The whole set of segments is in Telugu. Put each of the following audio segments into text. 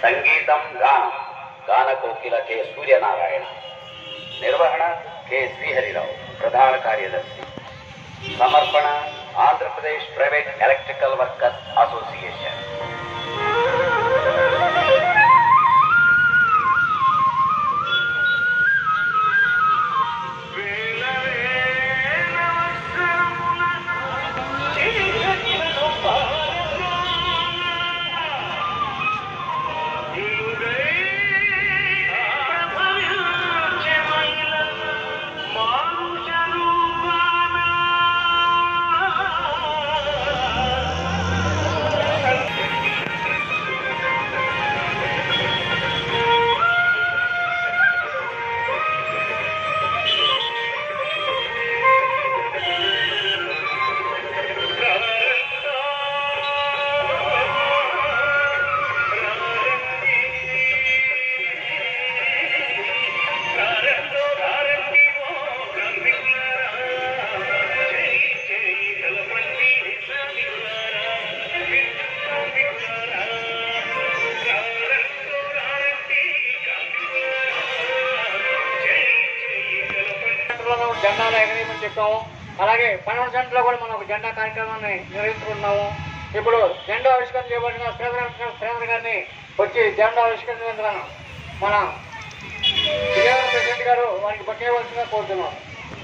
సంగీతం గానం గాన కోకిల కె సూర్యనారాయణ నిర్వహణ కె శ్రీహరిరావు ప్రధాన కార్యదర్శి సమర్పణ Andhra Pradesh private electrical workers association సెంటర్లో జెండాలు ఎగరేయమని చెప్పాము అలాగే పన్నెండు సెంటర్లో కూడా మనం ఒక జెండా కార్యక్రమాన్ని నిర్వహించుకుంటున్నాము ఇప్పుడు జెండా ఆవిష్కరణ చేయబడిన శ్రీధర్ శ్రీధర్ గారిని వచ్చి జెండా ఆవిష్కరించిన మన విజయవాడ ప్రెసిడెంట్ గారు వారికి పట్టేయవలసిందిగా కోరుతున్నాం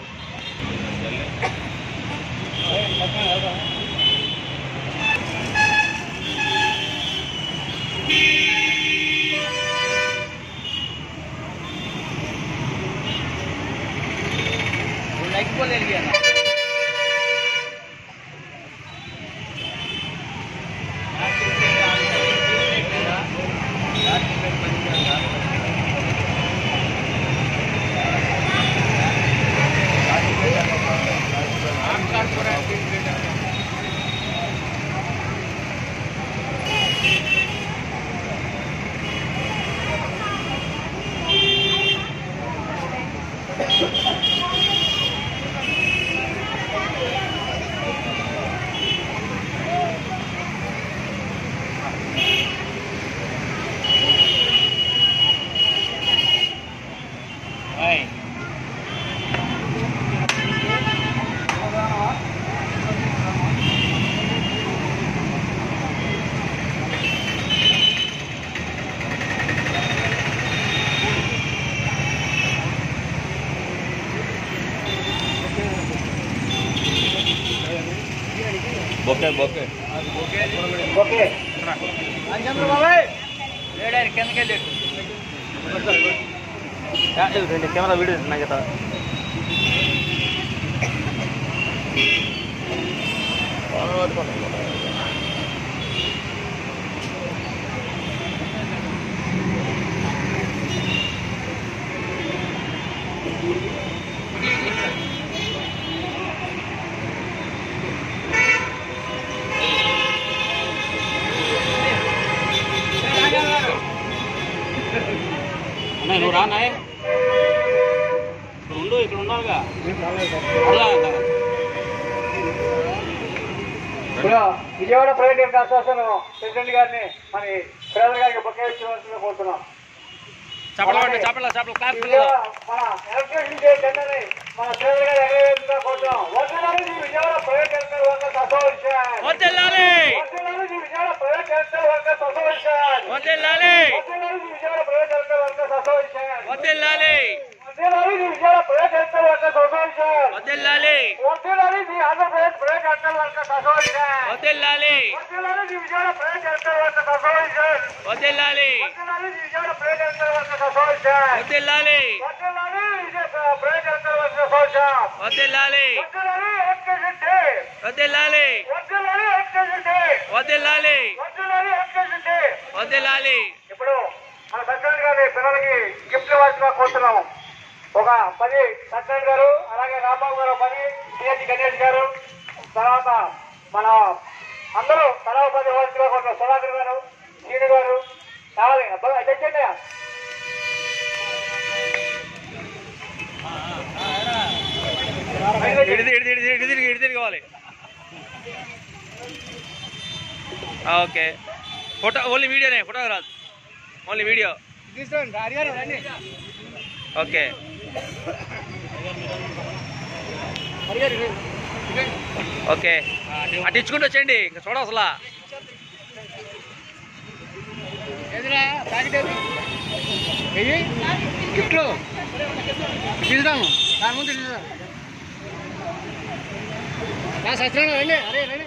బొకే బొకే ఓకే రెండు కెమెరా వీడియో నాకు కదా అన్నయ్య నువ్వు రానాయ్ ఇక్కడ ఉండు ఇక్కడ ఉండాలిగా అలా ఇప్పుడు విజయవాడ ప్రైవేట్ అసోసియేషన్ ప్రెసిడెంట్ గారిని మరి శ్రీధర్ గారికి పట్టేయవలసిందిగా కోరుతున్నాం చప్పల పడి చప్పల చప్పల క్లాప్ విజయవాడ మన ఎలక్ట్రిసిటీ డే జెండాని మన శ్రీధర్ గారు ఎగరేయవలసిందిగా కోరుతున్నాం వర్షాలు Vijayawada private electrical workers association వద్దెల్లాలి వర్షాలు Vijayawada private electrical workers association వద్దెల్లాలి వర్షాలు Vijayawada private electrical workers association వద్దెల్లాలి వర్షాలు Vijayawada private electrical workers association వద్దెల్లాలి వర్షాలు the Andhra Pradesh private electrical workers association వద్దెల్లాలి వర్షాలు the Vijayawada private electrical workers association వద్దెల్లాలి వర్షాలు the Vijayawada private electrical workers association వద్దెల్లాలి వర్షాలు Vijaya private electrical workers association వద్దెల్లాలి వర్షాలు ఎలక్ట్రిసిటీ వద్దెల్లాలి వర్షాలు ఎలక్ట్రిసిటీ వద్దెల్లాలి వర్షాలు ఎలక్ట్రిసిటీ వద్దెల్లాలి ఇప్పుడు మన సత్యనారాయణ గారి పిల్లలకి గిఫ్ట్ ఇవ్వాల్సిన కోరుతున్నాము ఒక పది సత్యనారాయణ గారు అలాగే రాంబాబు గారు పది సిహెచ్ గణేష్ గారు తర్వాత మన అందరూ తలా ఒక పది ఇవ్వాల్సిన కోరుతున్నాం సుధాకర్ గారు సీని గారు కావాలి అబ్బాయి తెచ్చండి ఇడిది ఇడిది ఇడిది ఇడిది తిరిగి ఇడిది తిరిగి కావాలి ఓకే ఫోటో ఓన్లీ వీడియోనే ఫోటో రాదు ఓన్లీ వీడియో తీసుకోండి హరిగారు రండి ఓకే హరిగారు రండి. రండి. ఓకే అటు ఇచ్చుకుంటూ వచ్చేయండి ఇంకా చూడ అసలు ఎదురా ప్యాకెట్ ఏది? ఏది గిఫ్ట్లు తీసుదాము దాని ముందు తీసుదాం నా సత్యనారాయణ రండి అరే రండి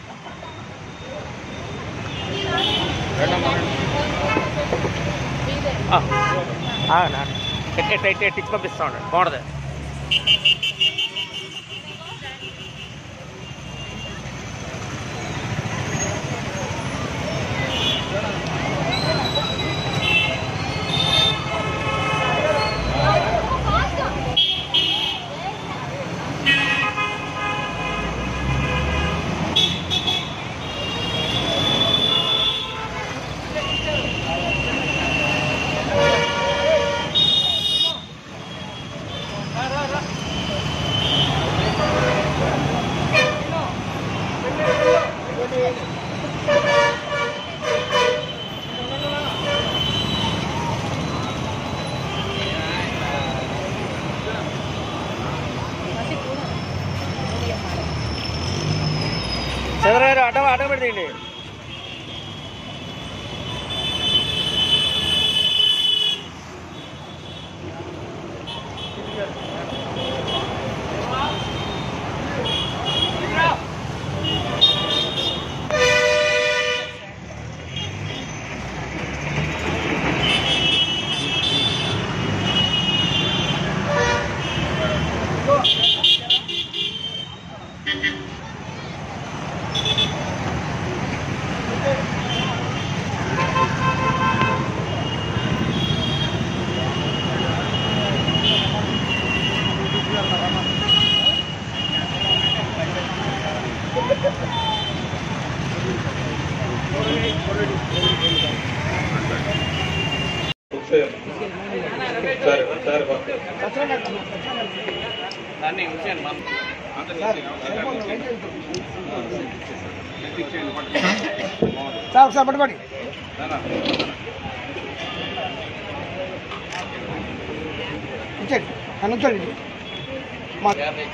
ఎట్ ఎట్ ఎట్ ఇచ్చి పంపిస్తా ఉండండి బాగుంటుంది చంద్రగారు అడ్డం అడ్డం పెడతీయండి సార్ ఒకసారి పట్టుకోండి ఇచ్చేయండి నన్ను ఉంచండి మా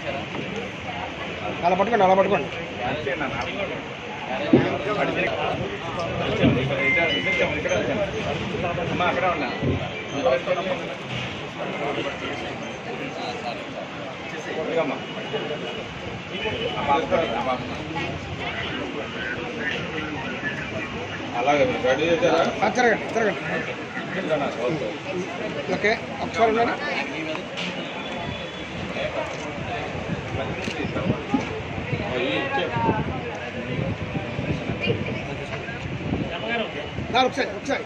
అలా పట్టుకోండి అలా పట్టుకోండి అలాగే రెడీ చేశారా ఆ, తిరగండి తిరగండి ఓకే ఒకసారి ఉండండి సార్ ఒకసారి ఒకసారి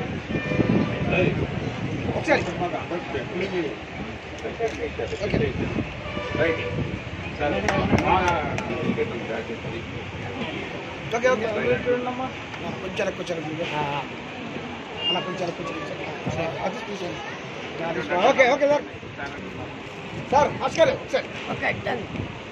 ఒకసారి ఓకే ఓకే ఓకే కొంచెం వెనక్కి కొంచెం వెనక్కి. అలా కొంచెం వెనక్కి, కొంచెం వెనక్కి. అది తీసేయండి. ఓకే ఓకే సార్ సార్ నమస్కారం సార్ ఓకే